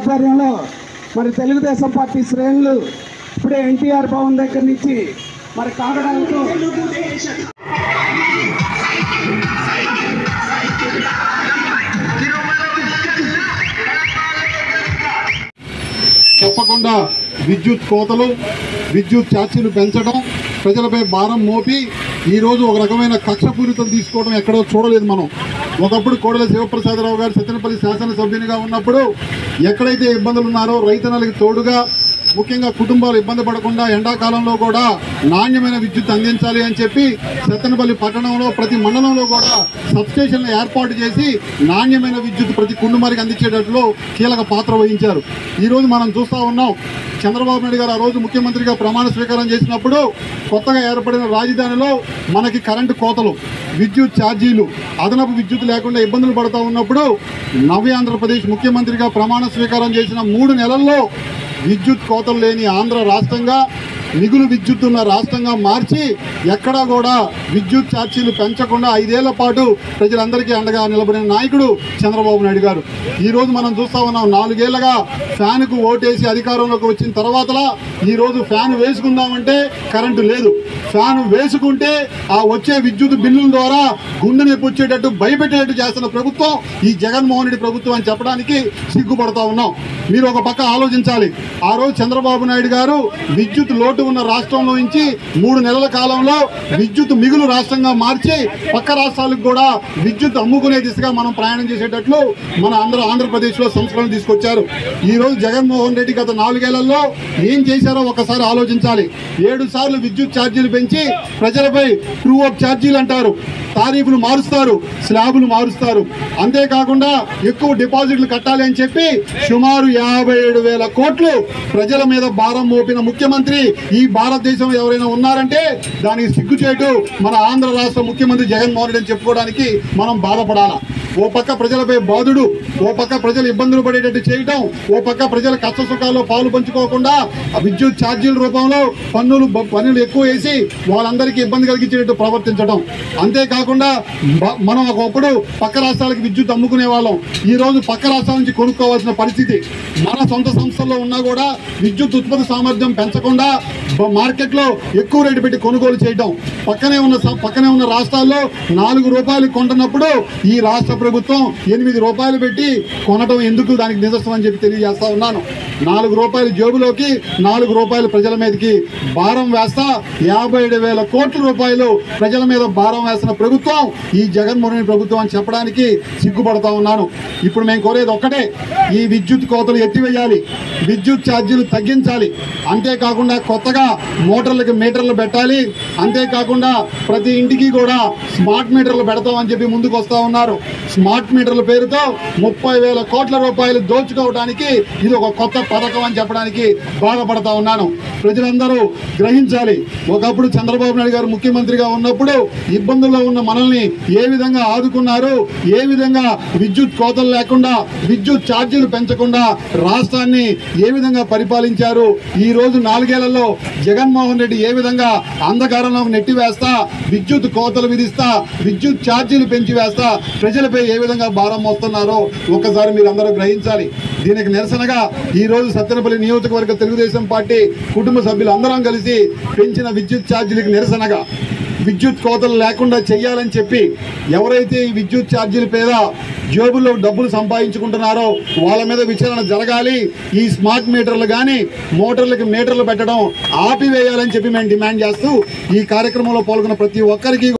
ఆధ్వర్యంలో మరి తెలుగుదేశం పార్టీ శ్రేణులు ఇప్పుడే ఎన్టీఆర్ భవన్ దగ్గర నుంచి మరి కాగడాలతో తప్పకుండా విద్యుత్ కోతలు విద్యుత్ ఛార్జీలు పెంచడం ప్రజలపై భారం మోపి ఈరోజు ఒక రకమైన కక్షపూరితం తీసుకోవడం ఎక్కడో చూడలేదు మనం ఒకప్పుడు కోడల శివప్రసాదరావు గారు సత్యనపల్లి శాసనసభ్యునిగా ఉన్నప్పుడు ఎక్కడైతే ఇబ్బందులు ఉన్నారో రైతన్నలకి తోడుగా ముఖ్యంగా కుటుంబాలు ఇబ్బంది పడకుండా ఎండాకాలంలో కూడా నాణ్యమైన విద్యుత్ అందించాలి అని చెప్పి సత్తెనపల్లి పట్టణంలో ప్రతి మండలంలో కూడా సబ్స్టేషన్లు ఏర్పాటు చేసి నాణ్యమైన విద్యుత్ ప్రతి కుటుంబానికి అందించేటట్లు కీలక పాత్ర వహించారు ఈ రోజు మనం చూస్తా ఉన్నాం చంద్రబాబు నాయుడు గారు ఆ రోజు ముఖ్యమంత్రిగా ప్రమాణ స్వీకారం చేసినప్పుడు కొత్తగా ఏర్పడిన రాజధానిలో మనకి కరెంటు కోతలు విద్యుత్ ఛార్జీలు అదనపు విద్యుత్ లేకుండా ఇబ్బందులు పడుతూ ఉన్నప్పుడు నవ్య ఆంధ్రప్రదేశ్ ముఖ్యమంత్రిగా ప్రమాణ స్వీకారం చేసిన మూడు నెలల్లో విద్యుత్ కోతలు లేని ఆంధ్ర రాష్ట్రంగా మిగులు విద్యుత్ ఉన్న రాష్ట్రంగా మార్చి ఎక్కడా కూడా విద్యుత్ ఛార్జీలు పెంచకుండా ఐదేళ్ల పాటు ప్రజలందరికీ అండగా నిలబడిన నాయకుడు చంద్రబాబు నాయుడు గారు ఈ రోజు మనం చూస్తా ఉన్నాం నాలుగేళ్లగా ఫ్యాన్కు ఓటేసి అధికారంలోకి వచ్చిన తర్వాతలా ఈ రోజు ఫ్యాన్ వేసుకుందామంటే కరెంటు లేదు ఫ్యాన్ వేసుకుంటే ఆ వచ్చే విద్యుత్ బిల్లుల ద్వారా గుండె నొప్పి వచ్చేటట్టు భయపెట్టేటట్టు చేస్తున్న ప్రభుత్వం ఈ జగన్మోహన్ రెడ్డి ప్రభుత్వం అని చెప్పడానికి సిగ్గుపడతా ఉన్నాం మీరు ఒక పక్క ఆలోచించాలి ఆ రోజు చంద్రబాబు నాయుడు గారు విద్యుత్ లోటు ఉన్న రాష్ట్రంలో నుంచి మూడు నెలల కాలంలో విద్యుత్ మిగులు రాష్ట్రంగా మార్చి పక్క రాష్ట్రాలకు కూడా విద్యుత్ అమ్ముకునే దిశగా మనం ప్రయాణం చేసేటట్లు మన ఆంధ్ర ఆంధ్రప్రదేశ్లో సంస్కరణ తీసుకొచ్చారు ఈ రోజు జగన్మోహన్ రెడ్డి గత నాలుగేళ్లలో ఏం చేశారో ఒకసారి ఆలోచించాలి ఏడు సార్లు విద్యుత్ ఛార్జీలు పెంచి ప్రజలపై ట్రూ అప్ ఛార్జీలు అంటారు తారీఫులు మారుస్తారు స్లాబులు మారుస్తారు అంతేకాకుండా ఎక్కువ డిపాజిట్లు కట్టాలి అని చెప్పి సుమారు యాభై ఏడు వేల కోట్లు ప్రజల మీద భారం మోపిన ముఖ్యమంత్రి ఈ భారతదేశంలో ఎవరైనా ఉన్నారంటే దానికి సిగ్గుచేటు మన ఆంధ్ర రాష్ట్ర ముఖ్యమంత్రి జగన్మోహన్ రెడ్డి అని చెప్పుకోవడానికి మనం బాధపడాలా ఓ పక్క ప్రజలపై బాధుడు ఓ పక్క ప్రజలు ఇబ్బందులు పడేటట్టు చేయటం ఓ పక్క ప్రజల కష్ట సుఖాల్లో పాలు పంచుకోకుండా ఆ విద్యుత్ ఛార్జీల రూపంలో పన్నులు బ- పన్నులు ఎక్కువ వేసి వాళ్ళందరికీ ఇబ్బంది కలిగించేటట్టు ప్రవర్తించడం అంతేకాకుండా బ- మనం ఒకప్పుడు పక్క రాష్ట్రాలకు విద్యుత్ అమ్ముకునే వాళ్ళం ఈ రోజు పక్క రాష్ట్రాల నుంచి కొనుక్కోవాల్సిన పరిస్థితి మన సొంత సంస్థల్లో ఉన్నా కూడా విద్యుత్ ఉత్పత్తి సామర్థ్యం పెంచకుండా బ- మార్కెట్లో ఎక్కువ రేటు పెట్టి కొనుగోలు చేయడం పక్కనే ఉన్న స- పక్కనే ఉన్న రాష్ట్రాల్లో నాలుగు రూపాయలు కొంటున్నప్పుడు ఈ రాష్ట్ర ప్రభుత్వం ఎనిమిది రూపాయలు పెట్టి కొనడం ఎందుకు దానికి నిదర్శనం అని చెప్పి తెలియజేస్తా ఉన్నాను నాలుగు రూపాయలు జేబులోకి నాలుగు రూపాయలు ప్రజల మీదకి భారం వేస్తా యాభై ఏడు వేల కోట్ల రూపాయలు ప్రజల మీద భారం వేసిన ప్రభుత్వం ఈ జగన్మోహన్ రెడ్డి ప్రభుత్వం అని చెప్పడానికి సిగ్గుపడతా ఉన్నాను ఇప్పుడు మేము కోరేది ఒక్కటే ఈ విద్యుత్ కోతలు ఎత్తివేయాలి విద్యుత్ ఛార్జీలు తగ్గించాలి అంతేకాకుండా కొత్తగా మోటార్లకు మీటర్లు పెట్టాలి అంతేకాకుండా ప్రతి ఇంటికి కూడా స్మార్ట్ మీటర్లు పెడతామని చెప్పి ముందుకు వస్తా ఉన్నారు స్మార్ట్ మీటర్ల పేరుతో ముప్పై వేల కోట్ల రూపాయలు దోచుకోవడానికి ఇది ఒక కొత్త పథకం అని చెప్పడానికి బాధపడతా ఉన్నాను ప్రజలందరూ గ్రహించాలి ఒకప్పుడు చంద్రబాబు నాయుడు గారు ముఖ్యమంత్రిగా ఉన్నప్పుడు ఇబ్బందుల్లో ఉన్న మనల్ని ఏ విధంగా ఆదుకున్నారు ఏ విధంగా విద్యుత్ కోతలు లేకుండా విద్యుత్ ఛార్జీలు పెంచకుండా రాష్ట్రాన్ని ఏ విధంగా పరిపాలించారు ఈ రోజు నాలుగేళ్లలో జగన్మోహన్ రెడ్డి ఏ విధంగా అంధకారంలోకి నెట్టి వేస్తా విద్యుత్ కోతలు విధిస్తా విద్యుత్ ఛార్జీలు పెంచి వేస్తా ప్రజలపై ఏ విధంగా భారం మోస్తున్నారో ఒక్కసారి మీరు అందరూ గ్రహించాలి దీనికి నిరసనగా ఈ రోజు సత్తెనపల్లి నియోజకవర్గ తెలుగుదేశం పార్టీ కుటుంబ సభ్యులు అందరం కలిసి పెంచిన విద్యుత్ ఛార్జీలకు నిరసనగా విద్యుత్ కోతలు లేకుండా చేయాలని చెప్పి ఎవరైతే ఈ విద్యుత్ ఛార్జీల పేద జేబుల్లో డబ్బులు సంపాదించుకుంటున్నారో వాళ్ళ మీద విచారణ జరగాలి ఈ స్మార్ట్ మీటర్లు కానీ మోటార్లకు మీటర్లు పెట్టడం ఆపివేయాలని చెప్పి మేము డిమాండ్ చేస్తూ ఈ కార్యక్రమంలో పాల్గొన్న ప్రతి ఒక్కరికి